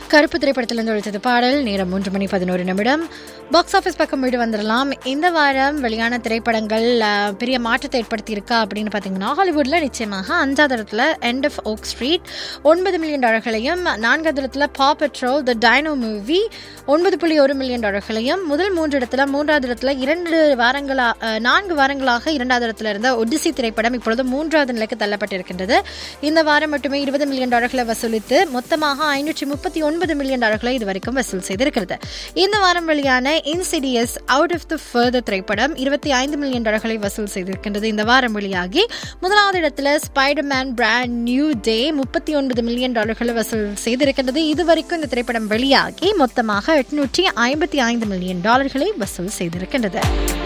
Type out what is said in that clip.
கருப்பு திரைப்படத்திலிருந்து ஒழித்தது பாடல் நேரம் மூன்று மணி பதினோரு நிமிடம் பாக்ஸ் ஆஃபீஸ் பக்கம் வீடு வந்துடலாம் இந்த வாரம் வெளியான திரைப்படங்கள் அஹ், பெரிய மாற்றத்தை ஏற்படுத்தி இருக்கா அப்படின்னு பார்த்தீங்கன்னா ஹாலிவுட்ல நிச்சயமாக அஞ்சாவது இடத்துல எண்ட் ஆஃப் ஓக் ஸ்ட்ரீட் ஒன்பது மில்லியன் டாலர்களையும் நான்காவது இடத்துல பா பெட்ரோல் த டைனோ மூவி ஒன்பது புள்ளி ஒரு மில்லியன் டாலர்களையும் முதல் மூன்று இடத்துல மூன்றாவது இடத்துல இரண்டு வாரங்களா அஹ், நான்கு வாரங்களாக இரண்டாவது இடத்துல இருந்த ஒடிசி திரைப்படம் இப்பொழுது மூன்றாவது நிலைக்கு தள்ளப்பட்டிருக்கின்றது இந்த வாரம் மட்டுமே இருபது மில்லியன் டாலர்களை வசூலித்து மொத்தமாக ஐநூற்றி முப்பத்தி ஒன்பது மில்லியன் டாலர்களை இதுவரைக்கும் வசூல் செய்திருக்கிறது இந்த வாரம் வெளியான Insidious Out of the Further திரைப்படம் இருபத்தி ஐந்து மில்லியன் டாலர்களை வசூல் செய்திருக்கின்றது இந்த வாரம் வெளியாகி முதலாவது இடத்துல ஸ்பைடர்மேன் பிராண்ட் நியூ டே முப்பத்தி ஒன்பது மில்லியன் டாலர்களை வசூல் செய்திருக்கின்றது இதுவரைக்கும் இந்த திரைப்படம் வெளியாகி மொத்தமாக எட்நூற்றி ஐம்பத்தி ஐந்து மில்லியன் டாலர்களை வசூல் செய்திருக்கின்றது